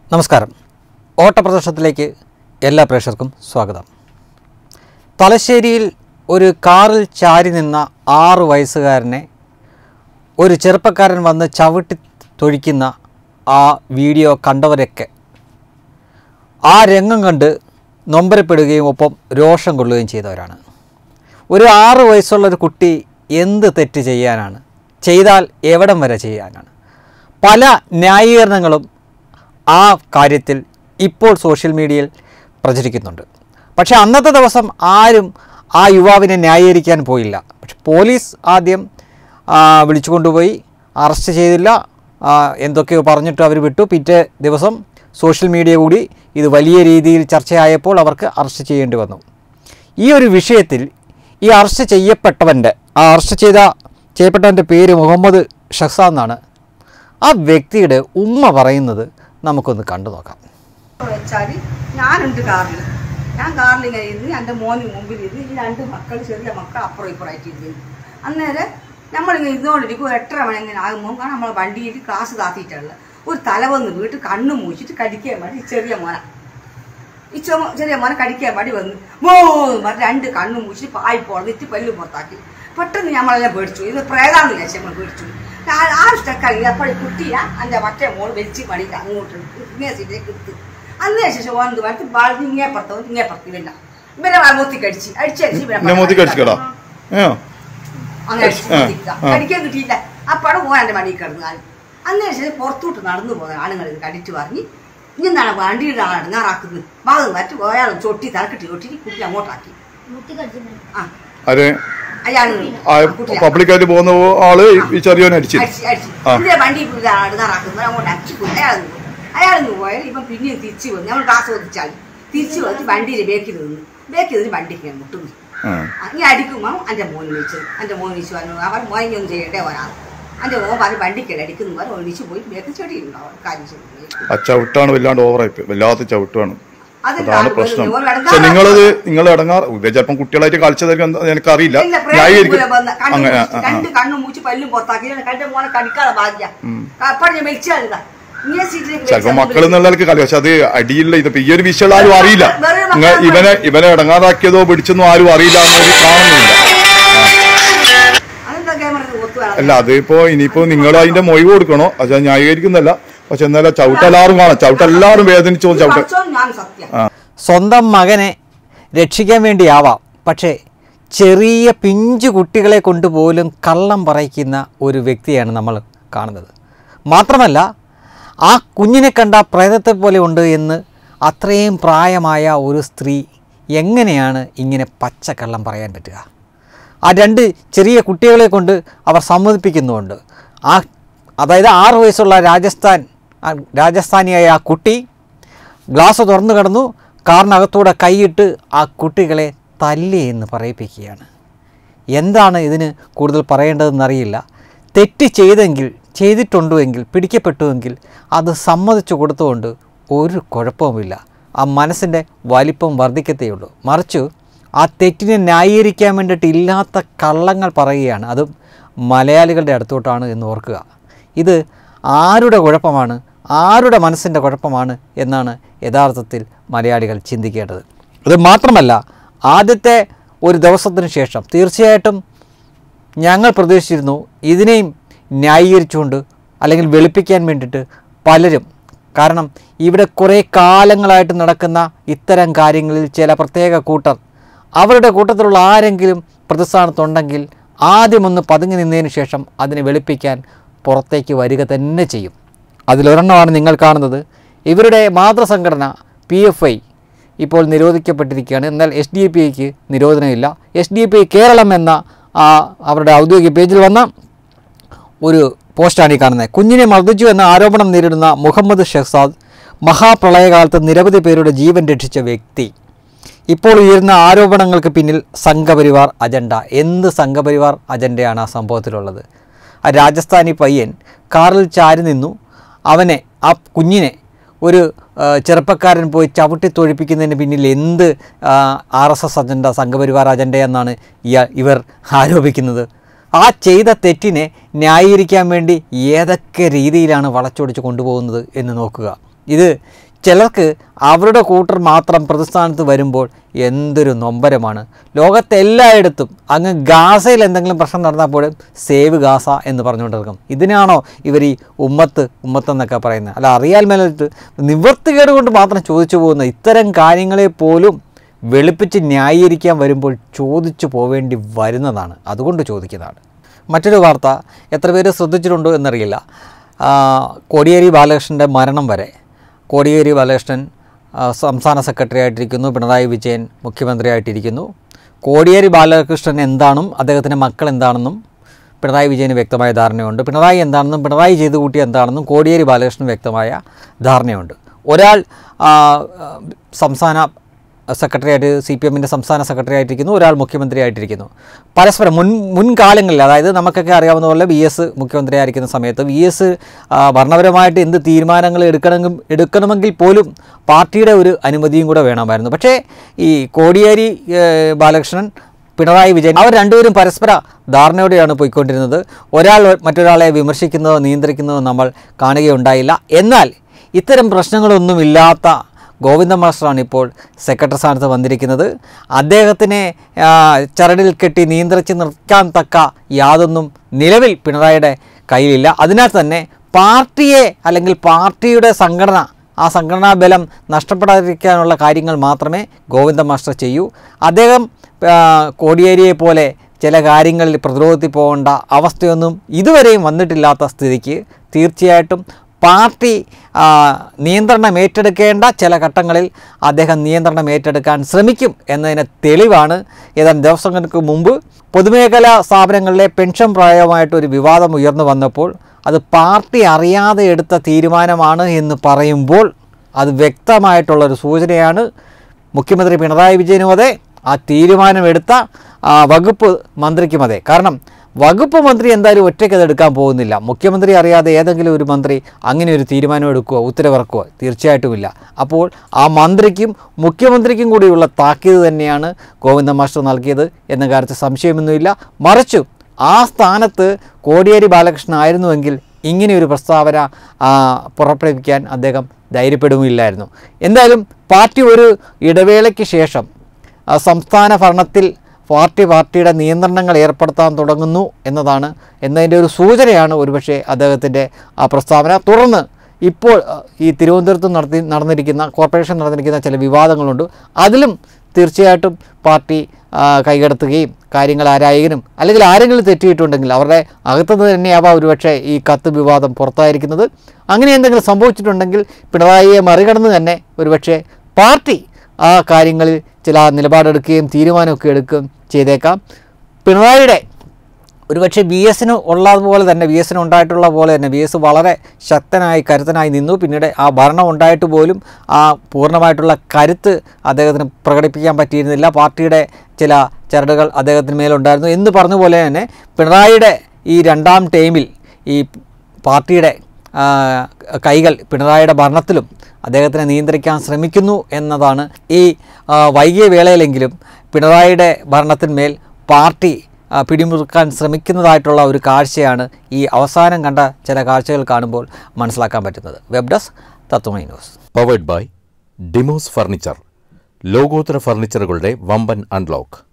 നമസ്കാരം ഓട്ടപ്രദർശനത്തിലേക്ക് എല്ലാ പ്രേക്ഷകർക്കും സ്വാഗതം തലശ്ശേരിയിൽ ഒരു കാറിൽ ചാരി നിന്ന ആറു വയസ്സുകാരനെ ഒരു ചെറുപ്പക്കാരൻ വന്ന് ചവിട്ടി തൊഴിക്കുന്ന ആ വീഡിയോ കണ്ടവരൊക്കെ ആ രംഗം കണ്ട് നൊമ്പരപ്പെടുകയും ഒപ്പം രോഷം കൊള്ളുകയും ചെയ്തവരാണ് ഒരു ആറു വയസ്സുള്ള ഒരു കുട്ടി എന്ത് തെറ്റ് ചെയ്യാനാണ് ചെയ്താൽ എവിടം വരെ ചെയ്യാനാണ് പല ന്യായീകരണങ്ങളും ആ കാര്യത്തിൽ ഇപ്പോൾ സോഷ്യൽ മീഡിയയിൽ പ്രചരിക്കുന്നുണ്ട് പക്ഷേ അന്നത്തെ ദിവസം ആരും ആ യുവാവിനെ ന്യായീകരിക്കാൻ പോയില്ല പക്ഷെ പോലീസ് ആദ്യം ആ, വിളിച്ചു കൊണ്ടുപോയി അറസ്റ്റ് ചെയ്തില്ല ആ, എന്തൊക്കെയോ പറഞ്ഞിട്ട് അവർ വിട്ടു പിറ്റേ ദിവസം സോഷ്യൽ മീഡിയ കൂടി ഇത് വലിയ രീതിയിൽ ചർച്ചയായപ്പോൾ അവർക്ക് അറസ്റ്റ് ചെയ്യേണ്ടി വന്നു ഈ ഒരു വിഷയത്തിൽ ഈ അറസ്റ്റ് ചെയ്യപ്പെട്ടവൻ്റെ ആ അറസ്റ്റ് ചെയ്ത ചെയ്യപ്പെട്ടവൻ്റെ പേര് മുഹമ്മദ് ഷഹ്സ എന്നാണ് ആ വ്യക്തിയുടെ ഉമ്മ പറയുന്നത് നമുക്കൊന്ന് കണ്ടു നോക്കാം വെച്ചാൽ ഞാനുണ്ട് കാറിൽ ഞാൻ കാറിൽ ഇങ്ങനെ ഇരുന്ന് എൻ്റെ മോന് മുമ്പിൽ ഇരുന്ന് ഈ രണ്ട് മക്കൾ ചെറിയ മക്കൾ അപ്പുറം ഇപ്പുറമായിട്ട് ഇരുന്ന് അന്നേരം നമ്മളിങ്ങനെ ഇരുന്നുകൊണ്ടിരിക്കും ഒരു എട്ടര മണി ഇങ്ങനെ ആകുമ്പോൾ കാരണം നമ്മളെ വണ്ടിയിൽ ക്ലാസ് താത്തിയിട്ടുള്ള ഒരു തല വന്ന് വീട്ട് കണ്ണ് മൂച്ചിട്ട് കടിക്കാൻ വേണ്ടി ഈ ചെറിയ മോന ഈ ചുമ ചെറിയ മോനെ കടിക്കാൻ വേണ്ടി വന്ന് മോ പറഞ്ഞ് രണ്ട് കണ്ണും മൂച്ചിട്ട് പായി പോന്നിട്ട് പല്ല് പുറത്താക്കി പെട്ടെന്ന് നമ്മളെല്ലാം പേടിച്ചു ഇത് പ്രേതാന്ന് വിചാരിച്ചു നമ്മൾ പേടിച്ചു ആ- ആ സ്റ്റക്കായി അപ്പോൾ കുട്ടിയാ എൻ്റെ മറ്റേ മോള് വെച്ച് മടി അങ്ങോട്ട് ഇങ്ങനെ സീറ്റിലേക്ക് എടുത്ത് അന്നേ ശേഷം ഓന്ത് വരത്ത് ബാളി ഇങ്ങേ പുറത്ത് ഇങ്ങേ പുറത്ത് ഇവല്ല ഇവരെ മുത്തി കടിച്ച് അടിച്ചടിച്ച് ഇവരെ എന്നെ മോത്തി കടിച്ചടാ ഏ അങ്ങനെ അടിച്ച് ആ, മുത്തിക്ക. ആ. കടിക്കാൻ കിട്ടിയില്ല അപ്പാടെ പോകാൻ എൻ്റെ മടി കിടന്നു ഞാൻ അന്നേ ശേഷം പുറത്തോട്ട് നടന്നു പോകുന്ന ആണുങ്ങൾ ഇത് കടിച്ചു പറഞ്ഞ് ഇനി എന്താണ് വണ്ടിയുടെ ആളെ ഇടങ്ങാറാക്കുന്നത് ഭാഗം മറ്റു അയാൾ ചൊട്ടി തലക്കെട്ടി ചൊട്ടി കുട്ടി അങ്ങോട്ടാക്കി ആ ആര് അയാൾ ആ പബ്ലിക്കായിട്ട് പോകുന്ന ആള് ഈ ചെറിയോനെ അടിച്ചു അടിച്ച് അടിച്ച് ആ. ഇതിലെ വണ്ടി ഇടങ്ങാറാക്കുന്നത് അങ്ങോട്ട് അടിച്ചു പോയി അയാൾ അയാൾ പോയാൽ ഇപ്പം പിന്നെയും തിരിച്ചു വന്നു നമ്മൾ ക്ലാസ് ഒതിച്ചാൽ തിരിച്ചു വന്നിട്ട് വണ്ടിയിൽ ബേക്കിൽ നിന്ന് ബേക്കിൽ നിന്ന് വണ്ടിക്ക് ഞാൻ മുട്ടുന്നു ആ. നീ അടിക്കുമ്പോൾ എൻ്റെ മോൻ വിളിച്ചു എൻ്റെ മോൻ വിളിച്ചു പറഞ്ഞു അവർ മോനൊന്നും ചെയ്യട്ടെ ഒരാൾ എൻ്റെ മോൻ പറഞ്ഞ് വണ്ടിക്കല്ല അടിക്കുന്നു പറഞ്ഞ് ഒഴിച്ചു പോയി ബേക്ക് ചെടിയുണ്ടാവും കാര്യം ചെയ്തു ആ ചവിട്ടാണ് വല്ലാണ്ട് ഓവറായി പോയി. വല്ലാത്ത ചവിട്ടാണ് അതിന്റെ അതാണ് ആൾ പ്രശ്നം ഒരു പക്ഷെ നിങ്ങളത് നിങ്ങൾ ഇടങ്ങാർ ഇത് ചിലപ്പം കുട്ടികളായിട്ട് കളിച്ചതായിരിക്കും എന്താ എനിക്കറിയില്ല ഇല്ല, പ്രേതം ന്യായീകരിക്കും പോലെ വന്ന് കണ്ണും അങ്ങനെ ആ, മൂച്ച് ആ, ആ. രണ്ട് കണ്ണും മൂച്ച് പല്ലും പുറത്താക്കി കണ്ട മോനെ കടിക്കാതെ ഭാഗ്യ അപ്പഴ വെച്ചാലിതാ ഇങ്ങനെ സീറ്റിലേക്ക് ചിലപ്പോ വെച്ചാൽ മക്കൾ എന്നുള്ളവർക്ക് കളി പക്ഷെ അത് അടിയില്ല ഇത് ഈ ഒരു വിഷയം ആരും അറിയില്ല വേറെ ഇങ്ങ ഇവനെ ഇവനെ ഇടങ്ങാറാക്കിയതോ പിടിച്ചൊന്നും ആരും അറിയില്ല എന്നൊരു കാണുന്നില്ല അതെന്താ ക്യാമറ ഒത്തു വേണം അല്ല അതിപ്പോ ഇനിയിപ്പോ നിങ്ങൾ അതിന്റെ മൊഴിവ് കൊടുക്കണോ പക്ഷെ ന്യായീകരിക്കുന്നല്ല പക്ഷെ എന്നാലും ചവിട്ടെല്ലാവരും കാണാം ചവിട്ടെല്ലാവരും വേദനിച്ചു പോകും ചവിട്ട് പഠിച്ചോൻ ഞാൻ സത്യം സ്വന്തം മകനെ രക്ഷിക്കാൻ വേണ്ടിയാവാം പക്ഷേ ചെറിയ പിഞ്ചു കുട്ടികളെ കൊണ്ടുപോലും കള്ളം പറയിക്കുന്ന ഒരു വ്യക്തിയാണ് നമ്മൾ കാണുന്നത് മാത്രമല്ല ആ കുഞ്ഞിനെ കണ്ട പ്രേതത്തെ പോലെ ഉണ്ട് എന്ന് അത്രയും പ്രായമായ ഒരു സ്ത്രീ എങ്ങനെയാണ് ഇങ്ങനെ പച്ചക്കള്ളം പറയാൻ പറ്റുക ആ രണ്ട് ചെറിയ കുട്ടികളെ കൊണ്ട് അവർ സമ്മതിപ്പിക്കുന്നുണ്ട് ആ അതായത് ആറ് വയസ്സുള്ള രാജസ്ഥാൻ ആ രാജസ്ഥാനിയായ ആ കുട്ടി ഗ്ലാസ് തുറന്നു കിടന്നു കാറിനകത്തൂടെ കൈയിട്ട് ആ കുട്ടികളെ തല്ലി എന്ന് പറയിപ്പിക്കുകയാണ് എന്താണ് ഇതിന് കൂടുതൽ പറയേണ്ടതെന്നറിയില്ല തെറ്റ് ചെയ്തെങ്കിൽ ചെയ്തിട്ടുണ്ടോ എങ്കിൽ പിടിക്കപ്പെട്ടുവെങ്കിൽ അത് സമ്മതിച്ചു കൊടുത്തുകൊണ്ട് ഒരു കുഴപ്പവുമില്ല ആ മനസ്സിൻ്റെ വലിപ്പം വർദ്ധിക്കത്തേയുള്ളൂ മറിച്ച് ആ തെറ്റിനെ ന്യായീകരിക്കാൻ വേണ്ടിയിട്ട് ഇല്ലാത്ത കള്ളങ്ങൾ പറയുകയാണ് അതും മലയാളികളുടെ അടുത്തോട്ടാണ് എന്ന് ഓർക്കുക ഇത് ആരുടെ കുഴപ്പമാണ് ആരുടെ മനസ്സിൻ്റെ കുഴപ്പമാണ് എന്നാണ് യഥാർത്ഥത്തിൽ മലയാളികൾ ചിന്തിക്കേണ്ടത് അത് മാത്രമല്ല ആദ്യത്തെ ഒരു ദിവസത്തിന് ശേഷം തീർച്ചയായിട്ടും ഞങ്ങൾ പ്രതീക്ഷിച്ചിരുന്നു ഇതിനെയും ന്യായീകരിച്ചുകൊണ്ട് അല്ലെങ്കിൽ വെളുപ്പിക്കാൻ വേണ്ടിയിട്ട് പലരും കാരണം ഇവിടെ കുറേ കാലങ്ങളായിട്ട് നടക്കുന്ന ഇത്തരം കാര്യങ്ങളിൽ ചില പ്രത്യേക കൂട്ടർ അവരുടെ കൂട്ടത്തിലുള്ള ആരെങ്കിലും പ്രതിസ്ഥാനത്തുണ്ടെങ്കിൽ ആദ്യമൊന്ന് പതുങ്ങി നിന്നതിന് ശേഷം അതിനെ വെളുപ്പിക്കാൻ പുറത്തേക്ക് വരിക തന്നെ ചെയ്യും അതിലൊരെണ്ണമാണ് നിങ്ങൾ കാണുന്നത് ഇവരുടെ മാതൃസംഘടന പി എഫ് ഐ ഇപ്പോൾ നിരോധിക്കപ്പെട്ടിരിക്കുകയാണ് എന്നാൽ എസ് ഡി പി ഐക്ക് നിരോധനമില്ല S D P I Keralam എന്ന ആ അവരുടെ ഔദ്യോഗിക പേജിൽ വന്ന ഒരു പോസ്റ്റാണ് ഈ കാണുന്നത് കുഞ്ഞിനെ മർദ്ദിച്ചു എന്ന ആരോപണം നേരിടുന്ന മുഹമ്മദ് ഷെഹ്സാദ് മഹാപ്രളയകാലത്ത് നിരവധി പേരുടെ ജീവൻ രക്ഷിച്ച വ്യക്തി ഇപ്പോൾ ഉയരുന്ന ആരോപണങ്ങൾക്ക് പിന്നിൽ സംഘപരിവാർ അജണ്ട എന്ത് സംഘപരിവാർ അജണ്ടയാണ് ആ സംഭവത്തിലുള്ളത് ആ രാജസ്ഥാനി പയ്യൻ കാറിൽ ചാരി നിന്നു അവനെ ആ കുഞ്ഞിനെ ഒരു ആ, ചെറുപ്പക്കാരൻ പോയി ചവിട്ടി തൊഴിപ്പിക്കുന്നതിന് പിന്നിൽ എന്ത് R S S agenda Sangh Parivar അജണ്ടയെന്നാണ് ഇയാ- ഇവർ ആരോപിക്കുന്നത് ആ ചെയ്ത തെറ്റിനെ ന്യായീകരിക്കാൻ വേണ്ടി ഏതൊക്കെ രീതിയിലാണ് വളച്ചൊടിച്ച് കൊണ്ടുപോകുന്നത് എന്ന് നോക്കുക ഇത് ചിലർക്ക് അവരുടെ കൂട്ടർ മാത്രം പ്രതിസ്ഥാനത്ത് വരുമ്പോൾ എന്തൊരു നൊമ്പരമാണ് ലോകത്തെല്ലായിടത്തും അങ്ങ് ഗാസയിൽ എന്തെങ്കിലും പ്രശ്നം നടന്നാൽ പോലും സേവ് ഗാസ എന്ന് പറഞ്ഞുകൊണ്ടിരിക്കും ഇതിനാണോ ഇവർ ഈ ഉമ്മത്ത് ഉമ്മത്ത് എന്നൊക്കെ പറയുന്നത് അല്ല അറിയാൽ മേലിട്ട് നിവൃത്തികേട് കൊണ്ട് മാത്രം ചോദിച്ചു പോകുന്ന ഇത്തരം കാര്യങ്ങളെ പോലും വെളുപ്പിച്ച് ന്യായീകരിക്കാൻ വരുമ്പോൾ ചോദിച്ചു പോവേണ്ടി വരുന്നതാണ് അതുകൊണ്ട് ചോദിക്കുന്നതാണ് മറ്റൊരു വാർത്ത എത്ര പേര് ശ്രദ്ധിച്ചിട്ടുണ്ടോ എന്നറിയില്ല ആ, കോടിയേരി ബാലകൃഷ്ണൻ്റെ മരണം വരെ കോടിയേരി ബാലകൃഷ്ണൻ ആ, സംസ്ഥാന സെക്രട്ടറി ആയിട്ടിരിക്കുന്നു പിണറായി വിജയൻ മുഖ്യമന്ത്രിയായിട്ടിരിക്കുന്നു കോടിയേരി ബാലകൃഷ്ണൻ എന്താണെന്നും അദ്ദേഹത്തിൻ്റെ മക്കൾ എന്താണെന്നും പിണറായി വിജയന് വ്യക്തമായ ധാരണയുണ്ട് പിണറായി എന്താണെന്നും പിണറായി ചെയ്തു കൂട്ടി എന്താണെന്നും കോടിയേരി ബാലകൃഷ്ണൻ വ്യക്തമായ ധാരണയുണ്ട് ഒരാൾ ആ, ആ, സംസ്ഥാന സെക്രട്ടറി ആയിട്ട് സി പി എമ്മിൻ്റെ സംസ്ഥാന സെക്രട്ടറി ആയിട്ടിരിക്കുന്നു ഒരാൾ മുഖ്യമന്ത്രി ആയിട്ടിരിക്കുന്നു പരസ്പരം മുൻ മുൻകാലങ്ങളിൽ അതായത് നമുക്കൊക്കെ അറിയാവുന്ന പോലെ വി എസ് മുഖ്യമന്ത്രി ആയിരിക്കുന്ന സമയത്ത് വി എസ് ഭരണപരമായിട്ട് എന്ത് തീരുമാനങ്ങൾ എടുക്കണമെങ്കിൽ എടുക്കണമെങ്കിൽ പോലും പാർട്ടിയുടെ ഒരു അനുമതിയും കൂടെ വേണമായിരുന്നു പക്ഷേ ഈ കോടിയേരി ഏഹ്, ബാലകൃഷ്ണൻ പിണറായി വിജയൻ അവർ രണ്ടുപേരും പരസ്പര ധാരണയോടെയാണ് പോയിക്കൊണ്ടിരുന്നത് ഒരാൾ മറ്റൊരാളെ വിമർശിക്കുന്നതോ നിയന്ത്രിക്കുന്നതോ നമ്മൾ കാണുകയുണ്ടായില്ല എന്നാൽ ഇത്തരം പ്രശ്നങ്ങളൊന്നുമില്ലാത്ത ഗോവിന്ദ മാസ്റ്ററാണ് ഇപ്പോൾ സെക്രട്ടറി സ്ഥാനത്ത് വന്നിരിക്കുന്നത് അദ്ദേഹത്തിനെ ആ, ചരടിൽ കെട്ടി നിയന്ത്രിച്ച് നിർത്താൻ തക്ക യാതൊന്നും നിലവിൽ പിണറായിയുടെ കയ്യിലില്ല അതിനാൽ തന്നെ പാർട്ടിയെ അല്ലെങ്കിൽ പാർട്ടിയുടെ സംഘടന ആ സംഘടനാ ബലം നഷ്ടപ്പെടാതിരിക്കാനുള്ള കാര്യങ്ങൾ മാത്രമേ ഗോവിന്ദ മാസ്റ്റർ ചെയ്യൂ അദ്ദേഹം ആ, കോടിയേരിയെ പോലെ ചില കാര്യങ്ങളിൽ പ്രതിരോധത്തിൽ പോകേണ്ട അവസ്ഥയൊന്നും ഇതുവരെയും വന്നിട്ടില്ലാത്ത സ്ഥിതിക്ക് തീർച്ചയായിട്ടും പാർട്ടി ആ, നിയന്ത്രണം ഏറ്റെടുക്കേണ്ട ചില ഘട്ടങ്ങളിൽ അദ്ദേഹം നിയന്ത്രണം ഏറ്റെടുക്കാൻ ശ്രമിക്കും എന്നതിന് തെളിവാണ് ഏതാനും ദിവസങ്ങൾക്ക് മുമ്പ് പൊതുമേഖലാ സ്ഥാപനങ്ങളിലെ പെൻഷൻ പ്രായമായിട്ട് ഒരു വിവാദം ഉയർന്നു വന്നപ്പോൾ അത് പാർട്ടി അറിയാതെ എടുത്ത തീരുമാനമാണ് എന്ന് പറയുമ്പോൾ അത് വ്യക്തമായിട്ടുള്ളൊരു സൂചനയാണ് മുഖ്യമന്ത്രി പിണറായി വിജയനും അതെ ആ തീരുമാനമെടുത്ത ആ, വകുപ്പ് മന്ത്രിക്കും അതെ കാരണം വകുപ്പ് മന്ത്രി എന്തായാലും ഒറ്റയ്ക്ക് അത് എടുക്കാൻ പോകുന്നില്ല മുഖ്യമന്ത്രി അറിയാതെ ഏതെങ്കിലും ഒരു മന്ത്രി അങ്ങനെ ഒരു തീരുമാനം എടുക്കുക ഉത്തരവിറക്കുക തീർച്ചയായിട്ടുമില്ല അപ്പോൾ ആ മന്ത്രിക്കും മുഖ്യമന്ത്രിക്കും കൂടിയുള്ള താക്കീത് തന്നെയാണ് ഗോവിന്ദ മാസ്റ്റർ നൽകിയത് എന്ന കാര്യത്തിൽ സംശയമൊന്നുമില്ല മറിച്ചു ആ സ്ഥാനത്ത് കോടിയേരി ബാലകൃഷ്ണൻ ആയിരുന്നുവെങ്കിൽ ഇങ്ങനെ ഒരു പ്രസ്താവന ആ, പുറപ്പെടുവിക്കാൻ അദ്ദേഹം ധൈര്യപ്പെടുകയില്ലായിരുന്നു എന്തായാലും പാർട്ടി ഒരു ഇടവേളയ്ക്ക് ശേഷം ആ, സംസ്ഥാന ഭരണത്തിൽ പാർട്ടി പാർട്ടിയുടെ നിയന്ത്രണങ്ങൾ ഏർപ്പെടുത്താൻ തുടങ്ങുന്നു എന്നതാണ് എന്നതിൻ്റെ ഒരു സൂചനയാണ് ഒരുപക്ഷെ അദ്ദേഹത്തിൻ്റെ ആ പ്രസ്താവന തുടർന്ന് ഇപ്പോൾ ആ, ഈ തിരുവനന്തപുരത്ത് നടത്തി നടന്നിരിക്കുന്ന കോർപ്പറേഷൻ നടന്നിരിക്കുന്ന ചില വിവാദങ്ങളുണ്ട് അതിലും തീർച്ചയായിട്ടും പാർട്ടി ആ, കൈകടത്തുകയും കാര്യങ്ങൾ ആരായകനും അല്ലെങ്കിൽ ആരെങ്കിലും തെറ്റിയിട്ടുണ്ടെങ്കിൽ അവരുടെ അകത്തുനിന്ന് തന്നെയാവാം ഒരുപക്ഷെ ഈ കത്ത് വിവാദം പുറത്തായിരിക്കുന്നത് അങ്ങനെ എന്തെങ്കിലും സംഭവിച്ചിട്ടുണ്ടെങ്കിൽ പിണറായിയെ മറികടന്ന് തന്നെ ഒരുപക്ഷെ പാർട്ടി ആ കാര്യങ്ങളിൽ ചില നിലപാടെടുക്കുകയും തീരുമാനമൊക്കെ എടുക്കുകയും ചെയ്തേക്കാം പിണറായിയുടെ ഒരുപക്ഷെ ബി എസിന് ഉള്ളതുപോലെ തന്നെ ബി എസിന് ഉണ്ടായിട്ടുള്ള പോലെ തന്നെ ബി എസ് വളരെ ശക്തനായി കരുത്തനായി നിന്നു പിന്നീട് ആ ഭരണം ഉണ്ടായിട്ട് പോലും ആ പൂർണ്ണമായിട്ടുള്ള കരുത്ത് അദ്ദേഹത്തിന് പ്രകടിപ്പിക്കാൻ പറ്റിയിരുന്നില്ല പാർട്ടിയുടെ ചില ചരടുകൾ അദ്ദേഹത്തിന് മേലുണ്ടായിരുന്നു എന്ന് പറഞ്ഞ പോലെ തന്നെ പിണറായിയുടെ ഈ രണ്ടാം ടൈമിൽ ഈ പാർട്ടിയുടെ ആ, കൈകൾ പിണറായിയുടെ ഭരണത്തിലും അദ്ദേഹത്തിനെ നിയന്ത്രിക്കാൻ ശ്രമിക്കുന്നു എന്നതാണ് ഈ ആ, വൈകിയ വേളയിലെങ്കിലും പിണറായിയുടെ ഭരണത്തിന്മേൽ പാർട്ടി ആ, പിടിമുറുക്കാൻ ശ്രമിക്കുന്നതായിട്ടുള്ള ഒരു കാഴ്ചയാണ് ഈ അവസാനം കണ്ട ചില കാഴ്ചകൾ കാണുമ്പോൾ മനസ്സിലാക്കാൻ പറ്റുന്നത് web desk Tatwamayi news powered by Demos furniture ലോകോത്തര ഫർണിച്ചറുകളുടെ വമ്പൻ അൺലോക്ക്